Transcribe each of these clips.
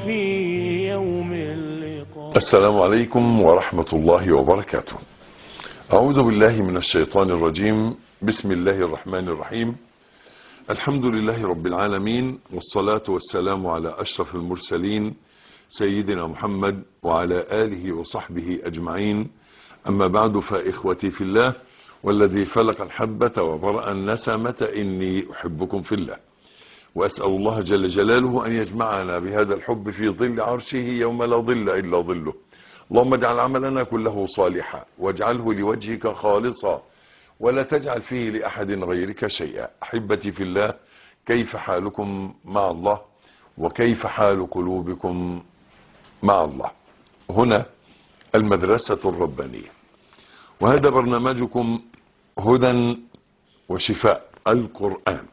في يوم اللقاء السلام عليكم ورحمة الله وبركاته أعوذ بالله من الشيطان الرجيم بسم الله الرحمن الرحيم الحمد لله رب العالمين والصلاة والسلام على أشرف المرسلين سيدنا محمد وعلى آله وصحبه أجمعين أما بعد فإخوتي في الله والذي فلق الحبة وبرأ النسمة إني أحبكم في الله وأسأل الله جل جلاله أن يجمعنا بهذا الحب في ظل عرشه يوم لا ظل إلا ظله اللهم اجعل عملنا كله صالحا واجعله لوجهك خالصا ولا تجعل فيه لأحد غيرك شيئا أحبتي في الله كيف حالكم مع الله وكيف حال قلوبكم مع الله هنا المدرسة الربانية وهذا برنامجكم هدى وشفاء القرآن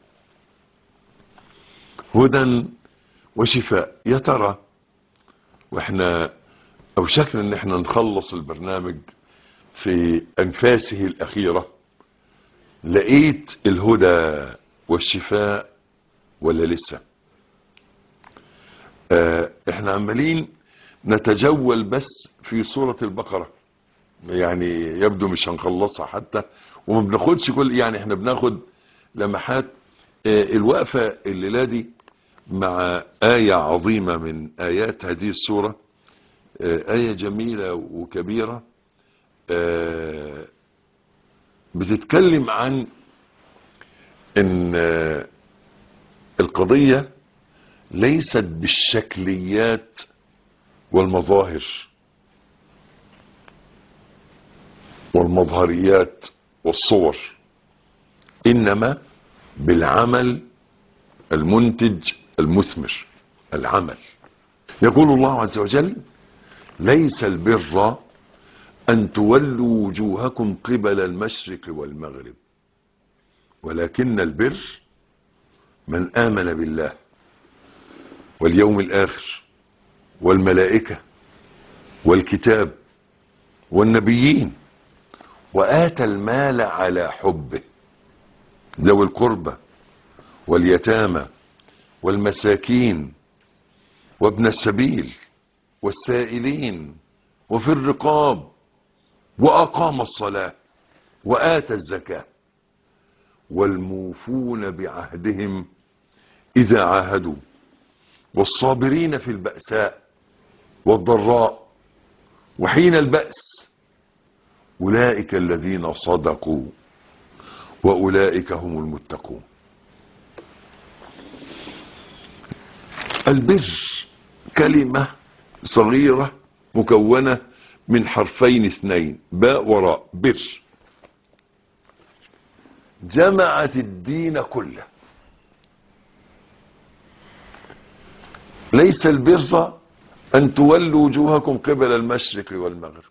هدى وشفاء يا ترى واحنا اوشكنا ان احنا نخلص البرنامج في انفاسه الاخيرة لقيت الهدى والشفاء ولا لسه اه احنا عمالين نتجول بس في سورة البقرة يعني يبدو مش هنخلصها حتى وما بناخدش كل يعني احنا بناخد لمحات اه الوقفة الليلة دي مع آية عظيمة من آيات هذه السورة آية جميلة وكبيرة بتتكلم عن ان القضية ليست بالشكليات والمظاهر والمظهريات والصور انما بالعمل المنتج المثمر العمل يقول الله عز وجل ليس البر أن تولوا وجوهكم قبل المشرق والمغرب ولكن البر من آمن بالله واليوم الآخر والملائكة والكتاب والنبيين وآتى المال على حبه ذوي القربى واليتامى والمساكين وابن السبيل والسائلين وفي الرقاب وأقام الصلاة وآتى الزكاة والموفون بعهدهم إذا عاهدوا والصابرين في البأساء والضراء وحين البأس أولئك الذين صدقوا وأولئك هم المتقون البر كلمة صغيرة مكونة من حرفين اثنين باء وراء بر جمعت الدين كله ليس البر أن تولوا وجوهكم قبل المشرق والمغرب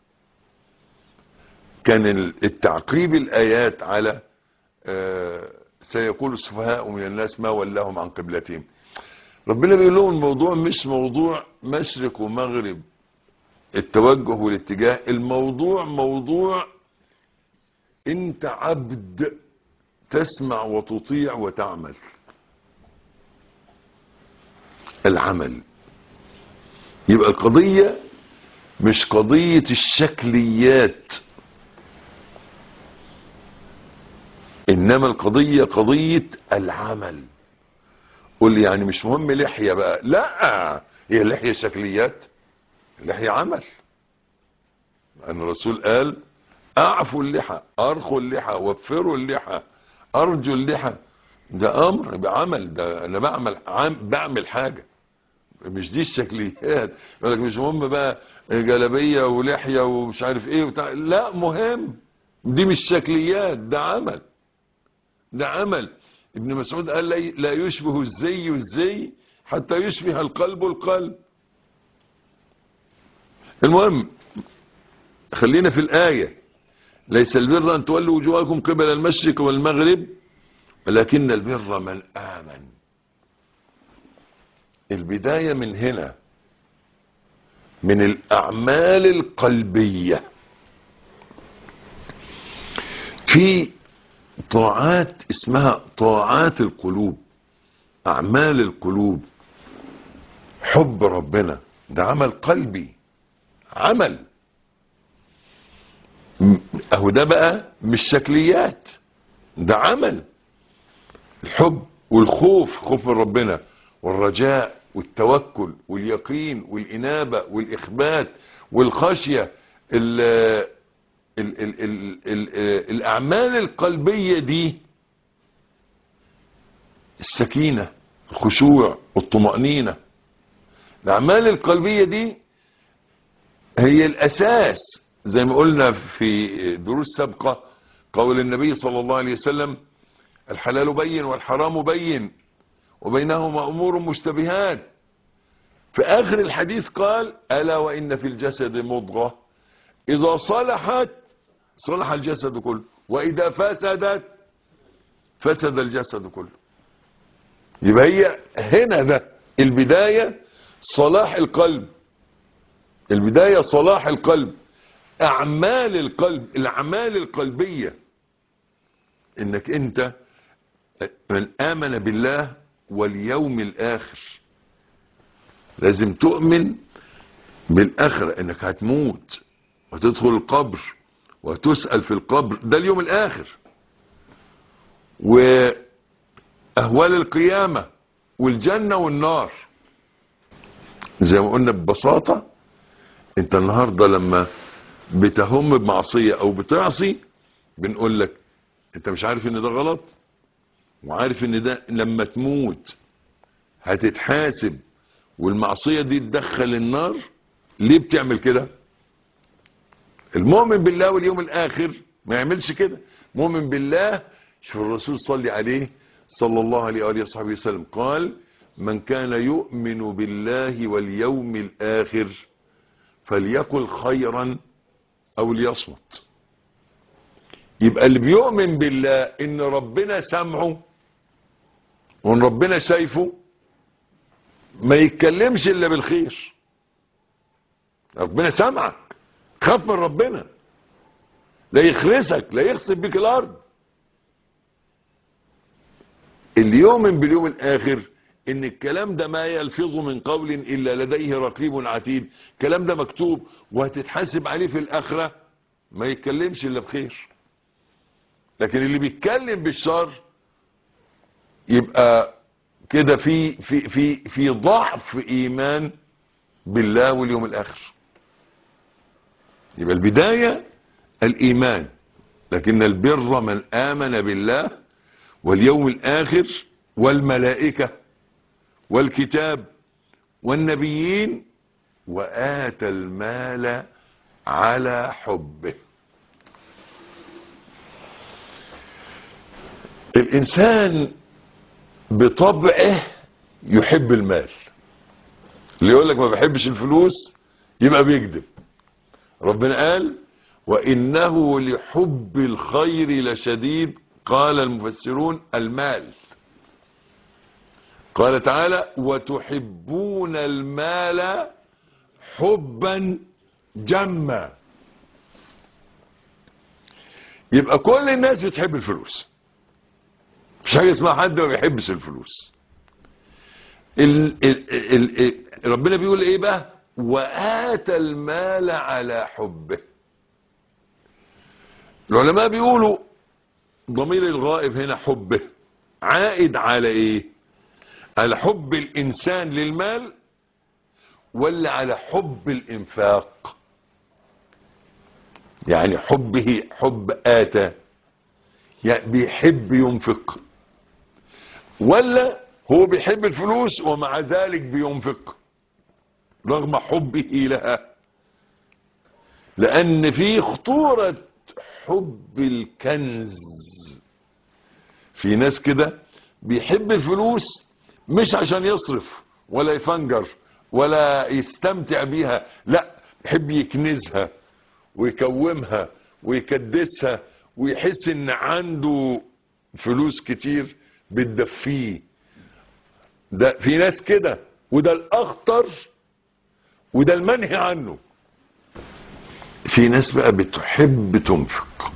كان التعقيب الآيات على آه سيقول السفهاء من الناس ما ولاهم عن قبلتهم ربنا بيقول لهم الموضوع مش موضوع مشرق ومغرب التوجه والاتجاه الموضوع موضوع انت عبد تسمع وتطيع وتعمل العمل يبقى القضية مش قضية الشكليات انما القضية قضية العمل قول لي يعني مش مهم لحية بقى لا هي اللحية شكليات اللحية عمل أن الرسول قال أعفوا اللحى أرخوا اللحى وفروا اللحى أرجوا اللحى ده أمر بعمل ده أنا بعمل عم بعمل حاجة مش دي الشكليات يقول لك مش مهم بقى جلبية ولحية ومش عارف ايه وتع... لا مهم دي مش شكليات ده عمل ده عمل ابن مسعود قال لا يشبه الزي الزي حتى يشبه القلب القلب المهم خلينا في الآية ليس البر أن تولوا وجوهكم قبل المشرق والمغرب ولكن البر من آمن البداية من هنا من الأعمال القلبية في طاعات اسمها طاعات القلوب أعمال القلوب حب ربنا ده عمل قلبي عمل م- اهو ده بقى مش شكليات ده عمل الحب والخوف خوف من ربنا والرجاء والتوكل واليقين والإنابة والإخبات والخشية ال ال ال ال ال الأعمال القلبية دي السكينة الخشوع والطمأنينة الأعمال القلبية دي هي الأساس زي ما قلنا في دروس سابقة قول النبي صلى الله عليه وسلم الحلال بين والحرام بين وبينهما أمور مشتبهات في آخر الحديث قال ألا وإن في الجسد مضغة إذا صلحت صلح الجسد كله وإذا فسدت فسد الجسد كله يبقى هي هنا ده البداية صلاح القلب البداية صلاح القلب أعمال القلب الأعمال القلبية إنك أنت من آمن بالله واليوم الآخر لازم تؤمن بالآخرة إنك هتموت وتدخل القبر وتسأل في القبر ده اليوم الآخر وأهوال القيامة والجنة والنار زي ما قلنا ببساطة انت النهاردة لما بتهم بمعصية او بتعصي بنقول لك انت مش عارف ان ده غلط وعارف ان ده لما تموت هتتحاسب والمعصية دي تدخل النار ليه بتعمل كده المؤمن بالله واليوم الاخر ما يعملش كده مؤمن بالله شوف الرسول صلي عليه صلى الله عليه وآله وصحبه وسلم قال من كان يؤمن بالله واليوم الآخر فليقل خيرا أو ليصمت يبقى اللي بيؤمن بالله ان ربنا سامعه وان ربنا شايفه ما يتكلمش الا بالخير ربنا سامعك خاف من ربنا لا يخرسك لا يخسف بك الارض اللي يؤمن باليوم الاخر ان الكلام ده ما يلفظ من قول الا لديه رقيب عتيد الكلام ده مكتوب وهتتحاسب عليه في الاخره ما يتكلمش الا بخير لكن اللي بيتكلم بالشر يبقى كده في في في في ضعف ايمان بالله واليوم الاخر يبقى البدايه الايمان لكن البر من امن بالله واليوم الاخر والملائكه والكتاب والنبيين واتى المال على حبه الانسان بطبعه يحب المال اللي يقول لك ما بحبش الفلوس يبقى بيكذب ربنا قال وانه لحب الخير لشديد قال المفسرون المال قال تعالى وتحبون المال حبا جما يبقى كل الناس بتحب الفلوس مش حاجه اسمها حد ما بيحبش الفلوس ال ال ال ال ربنا بيقول ايه بقى واتى المال على حبه العلماء بيقولوا ضمير الغائب هنا حبه عائد على ايه على حب الانسان للمال ولا على حب الانفاق يعني حبه حب اتى يعني بيحب ينفق ولا هو بيحب الفلوس ومع ذلك بينفق رغم حبه لها لان في خطورة حب الكنز في ناس كده بيحب الفلوس مش عشان يصرف ولا يفنجر ولا يستمتع بيها لا يحب يكنزها ويكومها ويكدسها ويحس ان عنده فلوس كتير بتدفيه ده في ناس كده وده الاخطر وده المنهي عنه في ناس بقى بتحب تنفق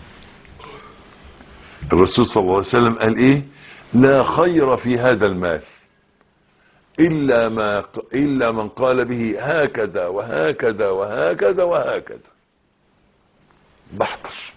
الرسول صلى الله عليه وسلم قال ايه لا خير في هذا المال إلا, ما إلا من قال به هكذا وهكذا وهكذا وهكذا بحتر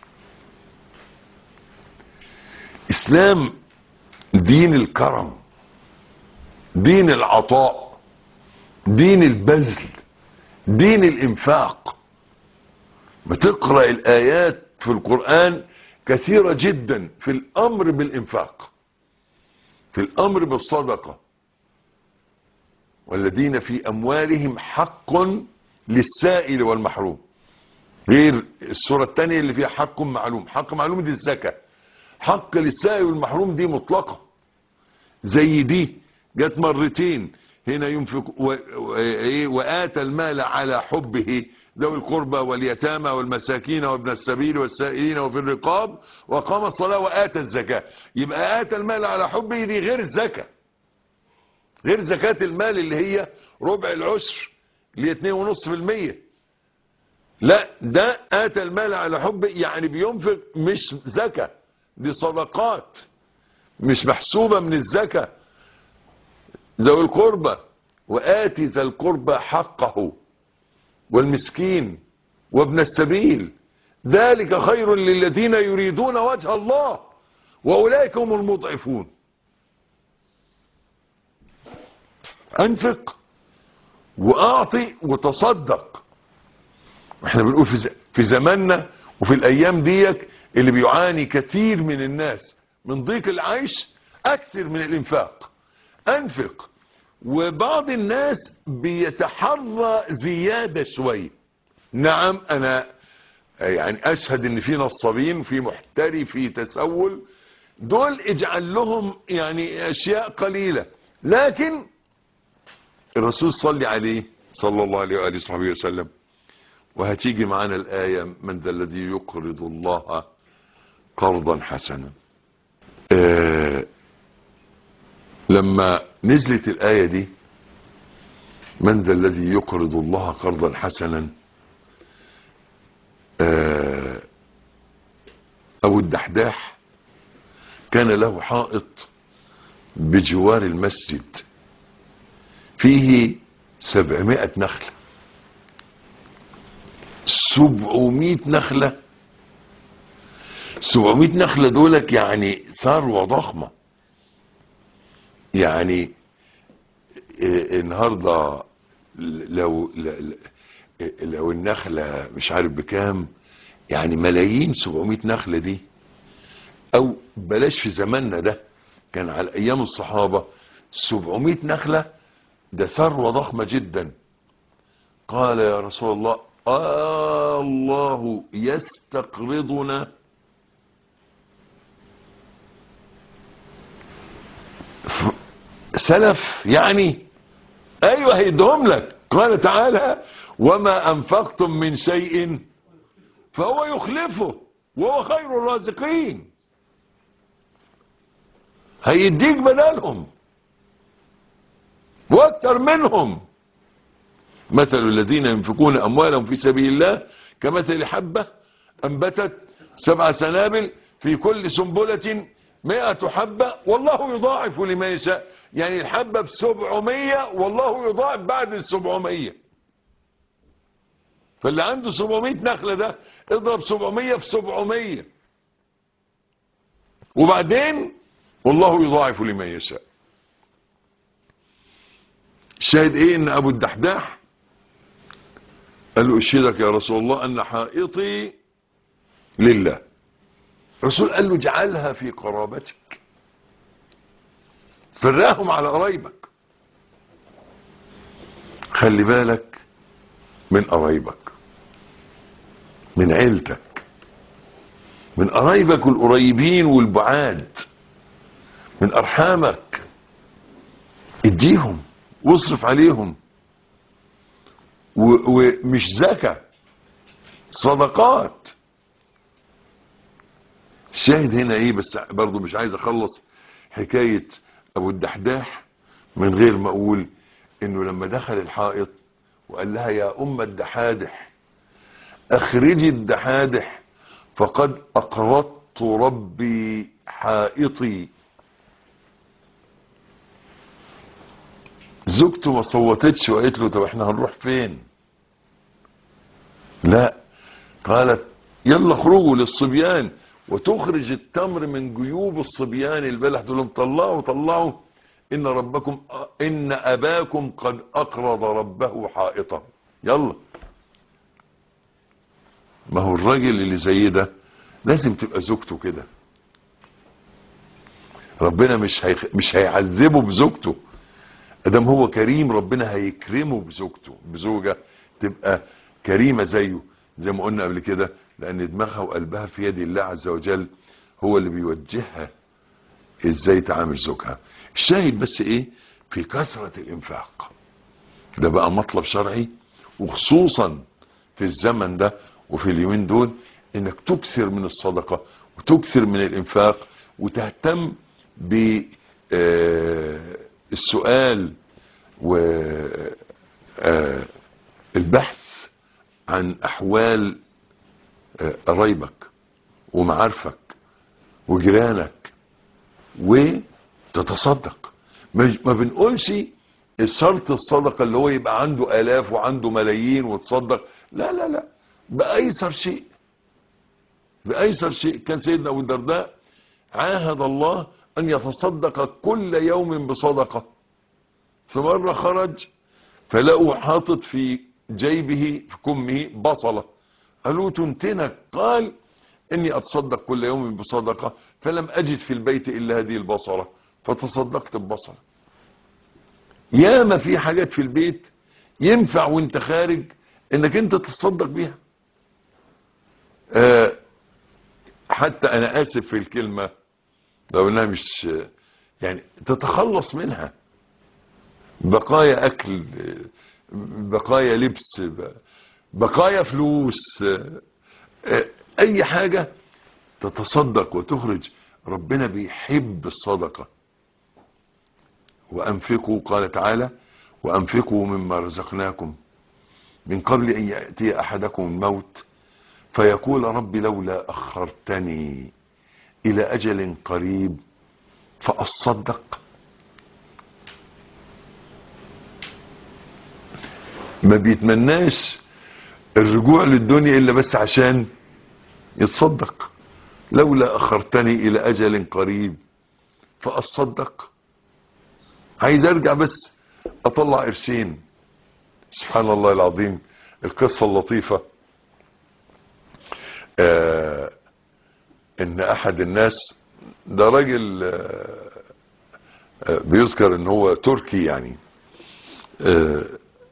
إسلام دين الكرم دين العطاء دين البذل دين الإنفاق بتقرأ الآيات في القرآن كثيرة جدا في الأمر بالإنفاق في الأمر بالصدقة والذين في أموالهم حق للسائل والمحروم غير السورة الثانية اللي فيها حق معلوم حق معلوم دي الزكاة حق للسائل والمحروم دي مطلقة زي دي جت مرتين هنا ينفق و... و... إيه؟ وآتى المال على حبه ذوي القربى واليتامى والمساكين وابن السبيل والسائلين وفي الرقاب وقام الصلاة وآتى الزكاة يبقى آتى المال على حبه دي غير الزكاة غير زكاة المال اللي هي ربع العشر اللي هي 2.5% لا ده آتى المال على حبه يعني بينفق مش زكاة دي صدقات مش محسوبة من الزكاة ذوي القربى وآتي ذا القربى حقه والمسكين وابن السبيل ذلك خير للذين يريدون وجه الله وأولئك هم المضعفون أنفق وأعطي وتصدق احنا بنقول في, ز... في زماننا وفي الأيام ديك اللي بيعاني كثير من الناس من ضيق العيش أكثر من الإنفاق أنفق وبعض الناس بيتحرى زيادة شوية نعم أنا يعني أشهد إن في نصابين في محتري في تسول دول اجعل لهم يعني أشياء قليلة لكن الرسول صلي عليه صلى الله عليه وآله وصحبه وسلم وهتيجي معانا الآية من ذا الذي يقرض الله قرضا حسنا آه لما نزلت الآية دي من ذا الذي يقرض الله قرضا حسنا آه أبو الدحداح كان له حائط بجوار المسجد فيه سبعمائة نخلة سبعمائة نخلة سبعمائة نخلة دولك يعني ثروة ضخمة يعني النهاردة لو لو النخلة مش عارف بكام يعني ملايين 700 نخلة دي او بلاش في زماننا ده كان على ايام الصحابة 700 نخلة ده ثروة ضخمة جدا قال يا رسول الله آه الله يستقرضنا سلف يعني ايوه هيدهم لك قال تعالى وما انفقتم من شيء فهو يخلفه وهو خير الرازقين هيديك بدلهم واكتر منهم مثل الذين ينفقون اموالهم في سبيل الله كمثل حبة انبتت سبع سنابل في كل سنبلة مئة حبة والله يضاعف لمن يشاء يعني الحبة بسبعمية والله يضاعف بعد السبعمية فاللي عنده سبعمية نخلة ده اضرب سبعمية في سبعمية وبعدين والله يضاعف لمن يشاء الشاهد ايه ان ابو الدحداح قال له اشهدك يا رسول الله ان حائطي لله الرسول قال له اجعلها في قرابتك فراهم على قرايبك خلي بالك من قرايبك من عيلتك من قرايبك القريبين والبعاد من ارحامك اديهم واصرف عليهم ومش زكاة صدقات الشاهد هنا ايه بس برضو مش عايز اخلص حكاية ابو الدحداح من غير ما اقول انه لما دخل الحائط وقال لها يا ام الدحادح اخرجي الدحادح فقد اقرضت ربي حائطي زوجته ما صوتتش وقالت له طب احنا هنروح فين لا قالت يلا اخرجوا للصبيان وتخرج التمر من جيوب الصبيان البلح تقول لهم طلعوا طلعوا ان ربكم ان اباكم قد اقرض ربه حائطا يلا ما هو الراجل اللي زي ده لازم تبقى زوجته كده ربنا مش هيخ... مش هيعذبه بزوجته ادام هو كريم ربنا هيكرمه بزوجته بزوجة تبقى كريمة زيه زي ما قلنا قبل كده لان دماغها وقلبها في يد الله عز وجل هو اللي بيوجهها ازاي تعامل زوجها الشاهد بس ايه في كثرة الانفاق ده بقى مطلب شرعي وخصوصا في الزمن ده وفي اليومين دول انك تكثر من الصدقة وتكثر من الانفاق وتهتم بالسؤال والبحث عن احوال آه، قرايبك ومعارفك وجيرانك وتتصدق ما ما بنقولش الشرط الصدقة اللي هو يبقى عنده آلاف وعنده ملايين وتصدق لا لا لا بأيسر شيء بأيسر شيء كان سيدنا أبو الدرداء عاهد الله أن يتصدق كل يوم بصدقة فمرة خرج فلقوا حاطط في جيبه في كمه بصلة قالوا تنتنك قال إني أتصدق كل يوم بصدقة فلم أجد في البيت إلا هذه البصلة فتصدقت ببصلة ياما في حاجات في البيت ينفع وانت خارج انك انت تتصدق بيها آه حتى انا اسف في الكلمة لو انها مش يعني تتخلص منها بقايا اكل بقايا لبس بقايا فلوس آه، اي حاجة تتصدق وتخرج ربنا بيحب الصدقة وأنفقوا قال تعالى وأنفقوا مما رزقناكم من قبل أن يأتي أحدكم الموت فيقول رب لولا أخرتني إلى أجل قريب فأصدق ما بيتمناش الرجوع للدنيا إلا بس عشان يتصدق لولا أخرتني إلى أجل قريب فأصدق عايز ارجع بس اطلع قرشين سبحان الله العظيم القصة اللطيفة آه ان احد الناس ده راجل آه آه بيذكر ان هو تركي يعني آه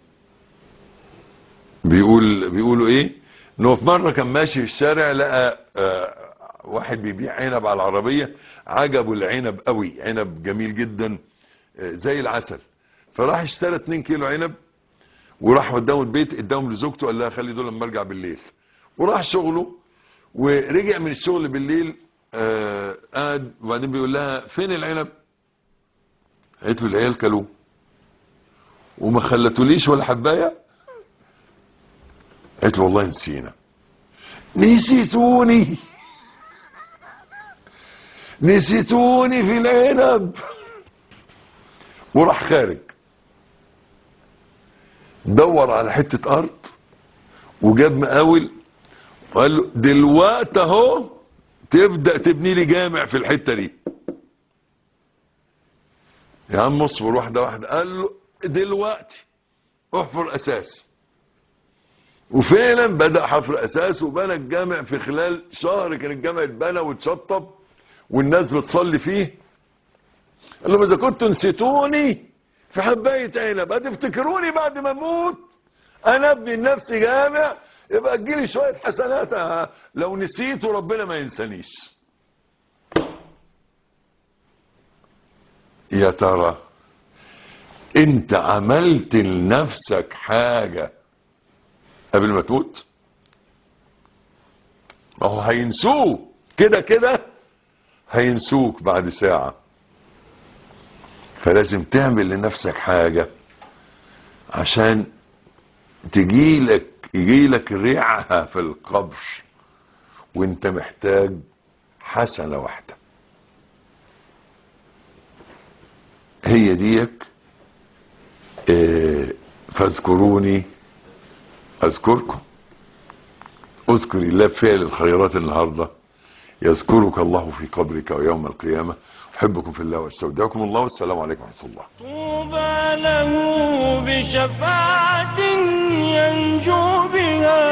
بيقول بيقولوا ايه انه في مرة كان ماشي في الشارع لقى آه واحد بيبيع عنب على العربية عجبه العنب قوي عنب جميل جدا زي العسل فراح اشترى 2 كيلو عنب وراح قدامه البيت اداهم لزوجته قال لها خلي دول لما ارجع بالليل وراح شغله ورجع من الشغل بالليل آه قعد وبعدين بيقول لها فين العنب قالت له العيال كلوه وما خلتوليش ولا حبايه قالت له والله نسينا نسيتوني نسيتوني في العنب وراح خارج دور على حتة ارض وجاب مقاول وقال له دلوقتي اهو تبدأ تبني لي جامع في الحتة دي يا عم اصبر واحدة واحدة قال له دلوقتي احفر اساس وفعلا بدأ حفر اساس وبنى الجامع في خلال شهر كان الجامع اتبنى واتشطب والناس بتصلي فيه قال لهم اذا كنتوا نسيتوني في حبايه عنب هتفتكروني بعد ما اموت انا ابني لنفسي جامع يبقى تجيلي شويه حسنات لو نسيته ربنا ما ينسانيش يا ترى انت عملت لنفسك حاجه قبل ما تموت ما هو هينسوه كده كده هينسوك بعد ساعه فلازم تعمل لنفسك حاجة عشان تجيلك يجيلك ريعها في القبر وانت محتاج حسنة واحدة هي ديك إيه، فاذكروني اذكركم اذكر الله بفعل الخيرات النهارده يذكرك الله في قبرك ويوم القيامه احبكم في الله واستودعكم الله والسلام عليكم ورحمه الله طوبى له بشفاعة ينجو بها